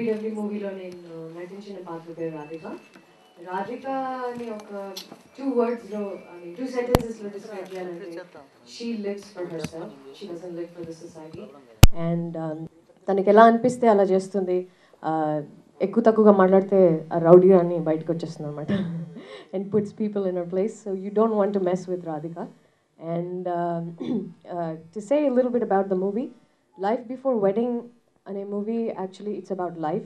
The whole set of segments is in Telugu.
ఎల్బిడబ్ల్యూ మూవీలో నేను నటించిన పాత్ర పేరు రాధిక రాధిక అని ఒక టూ వర్డ్స్లో అని టూ సెంటెన్సెస్లో డిస్క్రైబ్ చేయాలంటే she lives for herself she doesn't live for the society and తనకి ఎలా అనిపిస్తే అలా చేస్తుంది Uh, ఎక్కువ తక్కువగా మాట్లాడితే రౌడీ అని బయటకు వచ్చేస్తుంది అనమాట and puts people in her place so you don't want to mess with Radhika and to say little bit about the movie life before wedding అనే movie actually it's about life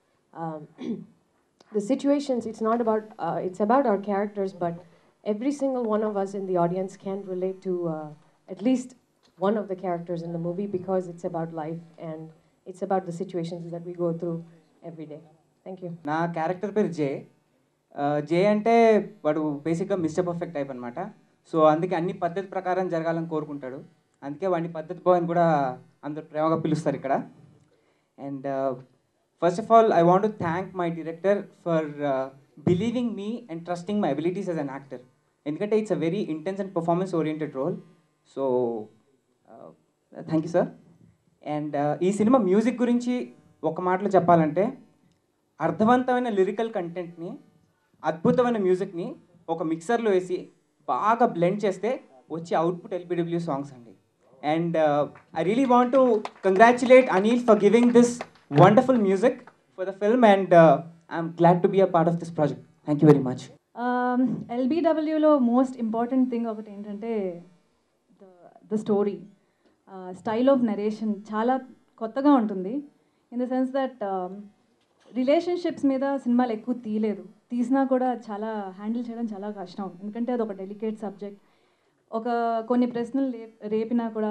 the situations it's not about uh, it's about our characters but every single one of us in the audience can relate to uh, at least one of the characters in the movie because it's about life and it's about the situations that we go through every day thank you నా క్యారెక్టర్ పేరు జే ఆ, జే అంటే వాడు బేసిక్గా మిస్టర్ పర్ఫెక్ట్ టైప్ అనమాట సో అందుకే అన్ని పద్ధతి ప్రకారం జరగాలని కోరుకుంటాడు అందుకే వాడిని పద్ధతి బాయ్ అని కూడా అందరు ప్రేమగా పిలుస్తారు ఇక్కడ and first of all I want thank my director for believing me and trusting my abilities as an actor ఎందుకంటే it's a very intense and performance oriented role so thank you sir and ఈ సినిమా మ్యూజిక్ గురించి ఒక మాటలో చెప్పాలంటే అర్థవంతమైన లిరికల్ కంటెంట్ని అద్భుతమైన మ్యూజిక్ని ఒక మిక్సర్లో వేసి బాగా బ్లెండ్ చేస్తే వచ్చే అవుట్పుట్ ఎల్బిడబ్ల్యూ సాంగ్స్ అండి and I really want to congratulate Anil for giving this wonderful music for the film and I'm glad to be a part of this project thank you very much ఎల్బిడబ్ల్యూలో మోస్ట్ ఇంపార్టెంట్ థింగ్ ఒకటి ఏంటంటే the story style of narration చాలా కొత్తగా ఉంటుంది in the sense that relationships మీద సినిమాలు ఎక్కువ తీయలేదు తీసినా కూడా చాలా హ్యాండిల్ చేయడం చాలా కష్టం ఎందుకంటే అది ఒక డెలికేట్ సబ్జెక్ట్ ఒక కొన్ని ప్రశ్నలు రే రేపినా కూడా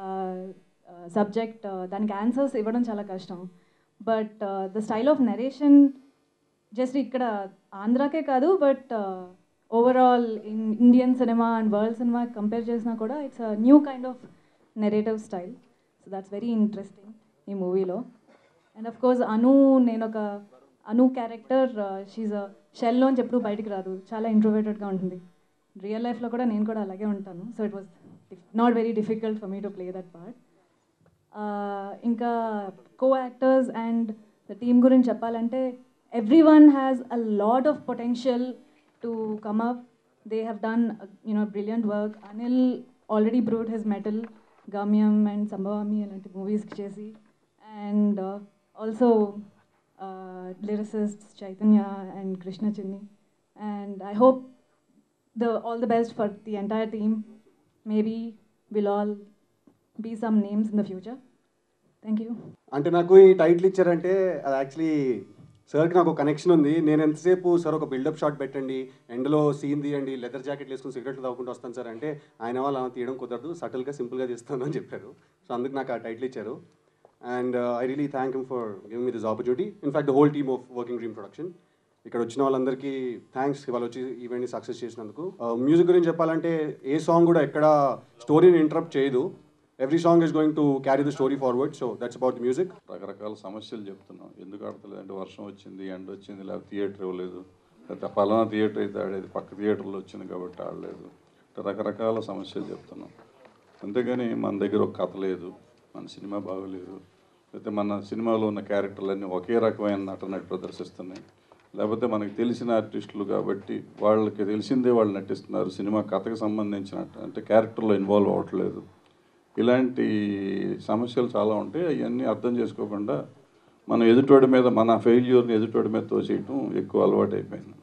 సబ్జెక్ట్ దానికి ఆన్సర్స్ ఇవ్వడం చాలా కష్టం but the style of narration just ఇక్కడ ఆంధ్రాకే కాదు but overall in Indian cinema and world cinema compare చేసినా కూడా it's a new kind of narrative style so that's very interesting ఈ మూవీలో అండ్ అఫ్ కోర్స్ అను నేను ఒక అను క్యారెక్టర్ షీజ్ అ షెల్లోంచి ఎప్పుడు బయటికి రాదు చాలా ఇంట్రోవేటెడ్గా ఉంటుంది రియల్ లైఫ్లో కూడా నేను కూడా అలాగే ఉంటాను so it was not very difficult for me to play that part ఇంకా co actors and the team గురించి చెప్పాలంటే everyone has a lot of potential to come up they have done you know brilliant work Anil already proved his mettle Gamyam and Sambhavami అలాంటి మూవీస్కి చేసి and also lyricist Chaitanya and Krishna Chinni and I hope the all the best for the entire team. Maybe we'll all be some names in the future. Thank you. అంటే నాకు ఈ టైటిల్ ఇచ్చారంటే అది యాక్చువల్లీ సార్కి నాకు ఒక కనెక్షన్ ఉంది నేను ఎంతసేపు సార్ ఒక బిల్డప్ షాట్ పెట్టండి ఎండలో సీన్ తీయండి లెదర్ జాకెట్ వేసుకుని సిగరెట్లు తాగుకుంటూ వస్తాను సార్ అంటే ఆయన వాళ్ళు అలా తీయడం కుదరదు సటిల్గా సింపుల్గా తీస్తాను అని చెప్పారు సో అందుకు నాకు ఆ టైటిల్ ఇచ్చారు and I really thank you for giving me this opportunity in fact the whole team of working dream production ఇక్కడ వచ్చిన వాళ్ళందరికీ థ్యాంక్స్ ఇవాళ వచ్చి ఈవెంట్ని సక్సెస్ చేసినందుకు మ్యూజిక్ గురించి చెప్పాలంటే ఏ సాంగ్ కూడా ఎక్కడ స్టోరీని ఇంటరప్ట్ చేయదు every song is going to carry the story forward so that's about music రకరకాల సమస్యలు చెప్తున్నాం ఎందుకు ఆడతలేదు అంటే వర్షం వచ్చింది ఎండ వచ్చింది లేకపోతే థియేటర్ ఇవ్వలేదు లేకపోతే పలానా థియేటర్ అయితే ఆడేది పక్క థియేటర్లో వచ్చింది కాబట్టి ఆడలేదు ఇట్లా రకరకాల సమస్యలు చెప్తున్నాం అంతేగాని మన దగ్గర ఒక కథ లేదు మన సినిమా బాగోలేదు లేకపోతే మన సినిమాలో ఉన్న క్యారెక్టర్లన్నీ ఒకే రకమైన నటన ప్రదర్శిస్తున్నాయి లేకపోతే మనకి తెలిసిన ఆర్టిస్టులు కాబట్టి వాళ్ళకి తెలిసిందే వాళ్ళు నటిస్తున్నారు సినిమా కథకు సంబంధించిన అంటే క్యారెక్టర్లో ఇన్వాల్వ్ అవ్వట్లేదు ఇలాంటి సమస్యలు చాలా ఉంటాయి అవన్నీ అర్థం చేసుకోకుండా మనం ఎదుటోడి మీద మన ఫెయిల్యూర్ని ఎదుటోడి మీద తోసేయటం ఎక్కువ అలవాటు అయిపోయింది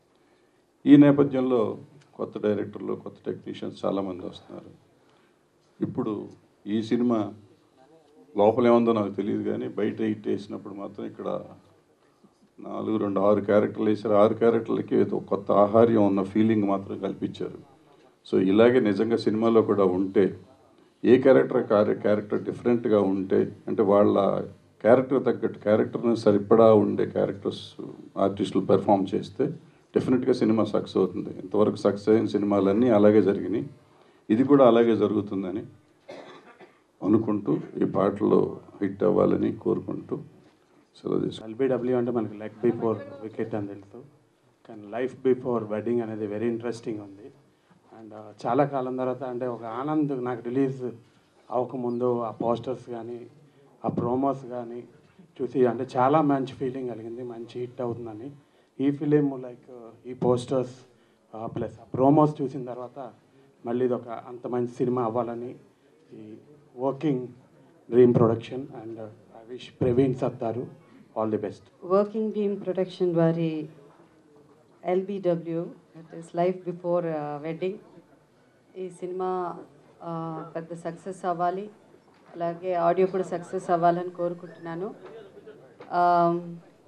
ఈ నేపథ్యంలో కొత్త డైరెక్టర్లు కొత్త టెక్నీషియన్స్ చాలామంది వస్తున్నారు ఇప్పుడు ఈ సినిమా లోపల ఏముందో నాకు తెలియదు కానీ బయట ఇట్ వేసినప్పుడు మాత్రం ఇక్కడ నాలుగు రెండు ఆరు క్యారెక్టర్లు వేసారు ఆరు క్యారెక్టర్లకి ఏదో కొత్త ఆహార్యం ఉన్న ఫీలింగ్ మాత్రం కల్పించారు సో ఇలాగే నిజంగా సినిమాలో కూడా ఉంటే ఏ క్యారెక్టర్ క్యారెక్టర్ డిఫరెంట్గా ఉంటే అంటే వాళ్ళ క్యారెక్టర్ తగ్గట్టు క్యారెక్టర్ని సరిపడా ఉండే క్యారెక్టర్స్ ఆర్టిస్టులు పెర్ఫామ్ చేస్తే డెఫినెట్గా సినిమా సక్సెస్ అవుతుంది ఇంతవరకు సక్సెస్ అయిన సినిమాలన్నీ అలాగే జరిగినాయి ఇది కూడా అలాగే జరుగుతుందని అనుకుంటూ ఈ పాటలో హిట్ అవ్వాలని కోరుకుంటూ సెలవు తీసుకుంటాను ఎల్బిడబ్ల్యూ అంటే మనకి లెగ్ బిఫోర్ వికెట్ అని తెలుసు కానీ లైఫ్ బిఫోర్ వెడ్డింగ్ అనేది వెరీ ఇంట్రెస్టింగ్ ఉంది అండ్ చాలా కాలం తర్వాత అంటే ఒక ఆనంద్ నాకు రిలీజ్ అవ్వకముందు ఆ పోస్టర్స్ కానీ ఆ ప్రోమోస్ కానీ చూసి అంటే చాలా మంచి ఫీలింగ్ కలిగింది మంచి హిట్ అవుతుందని ఈ ఫిలిం లైక్ ఈ పోస్టర్స్ ప్లస్ ప్రోమోస్ చూసిన తర్వాత మళ్ళీ ఇది ఒక అంత మంచి సినిమా అవ్వాలని ఈ working dream production and I wish Praveen Sattaru all the best working team production వారి LBW it is life before wedding ఈ సినిమా ఆ, పెద్ద సక్సెస్ అవ్వాలి అలాగే ఆడియో కూడా సక్సెస్ అవ్వాలని కోరుకుంటున్నాను ఆమ్,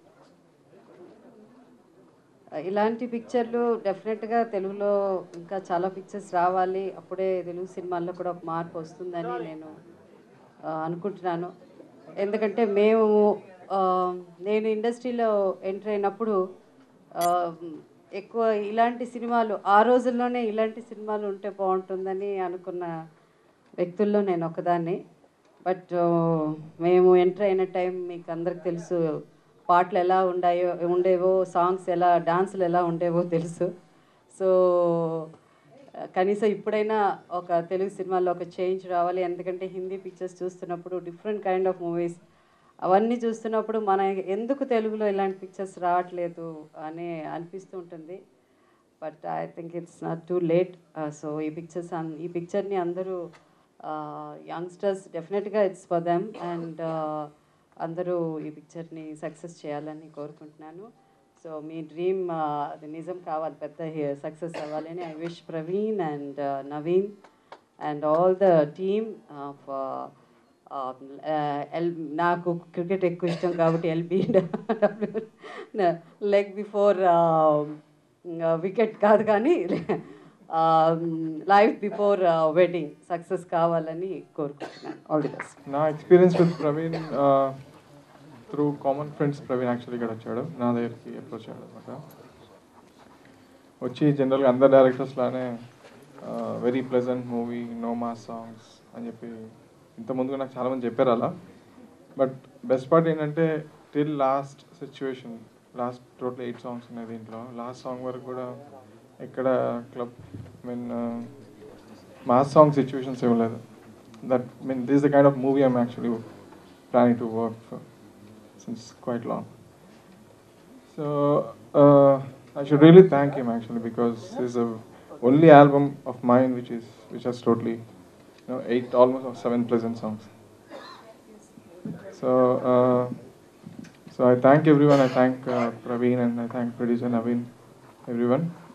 ఇలాంటి పిక్చర్లు డెఫినెట్గా తెలుగులో ఇంకా చాలా పిక్చర్స్ రావాలి అప్పుడే తెలుగు సినిమాల్లో కూడా ఒక మార్పు వస్తుందని నేను ఆ, అనుకుంటున్నాను ఎందుకంటే మేము ఆ, నేను ఇండస్ట్రీలో ఎంటర్ అయినప్పుడు ఆ, ఎక్కువ ఇలాంటి సినిమాలు ఆ రోజుల్లోనే ఇలాంటి సినిమాలు ఉంటే బాగుంటుందని అనుకున్న వ్యక్తుల్లో నేను ఒకదాన్ని బట్ మేము ఎంటర్ అయిన టైం మీకు అందరికి తెలుసు పాటలు ఎలా ఉండాయో ఉండేవో సాంగ్స్ ఎలా డాన్సులు ఎలా ఉండేవో తెలుసు సో కనీసం ఇప్పుడైనా ఒక తెలుగు సినిమాలో ఒక చేంజ్ రావాలి ఎందుకంటే హిందీ పిక్చర్స్ చూస్తున్నప్పుడు డిఫరెంట్ కైండ్ ఆఫ్ మూవీస్ అవన్నీ చూస్తున్నప్పుడు మన ఎందుకు తెలుగులో ఇలాంటి పిక్చర్స్ రావట్లేదు అని అనిపిస్తూ ఉంటుంది but I think it's not too late so ఈ పిక్చర్స్ ఈ పిక్చర్ని అందరూ యంగ్స్టర్స్ డెఫినెట్గా ఇట్స్ ఫర్ దెమ్ అండ్ అందరూ ఈ పిక్చర్ని సక్సెస్ చేయాలని కోరుకుంటున్నాను సో మీ డ్రీమ్ అది నిజం కావాలి పెద్ద సక్సెస్ అవ్వాలని I wish Praveen and Naveen and all the team of L నాకు క్రికెట్ ఎక్కువ ఇష్టం కాబట్టి ఎల్బీ లెగ్ బిఫోర్ వికెట్ కాదు కానీ లైఫ్ బిఫోర్ వెడ్డింగ్ సక్సెస్ కావాలని కోరుకుంటున్నాను ఆల్ ది బెస్ట్ నా experience with Praveen through common friends Praveen actually ఇక్కడ వచ్చాడు నా దగ్గరికి అప్రోచ్ అయ్యాడు అనమాట వచ్చి జనరల్గా అందరు డైరెక్టర్స్ లానే వెరీ ప్లెజెంట్ మూవీ నో మా సాంగ్స్ అని చెప్పి ఇంత ముందుగా నాకు చాలామంది చెప్పారు అలా బట్ బెస్ట్ పార్ట్ ఏంటంటే till last situation last total eight songs ఉన్నాయి దీంట్లో లాస్ట్ సాంగ్ వరకు కూడా ఎక్కడ club mean mass song situations ఇవ్వలేదు that mean this the kind of movie I'm actually planning to work for since quite long so I should really thank him actually because this is the only album of mine which is which has totally you know eight almost or seven pleasant songs. So uh, so I thank everyone. I thank uh, Praveen and I thank producer Naveen, everyone.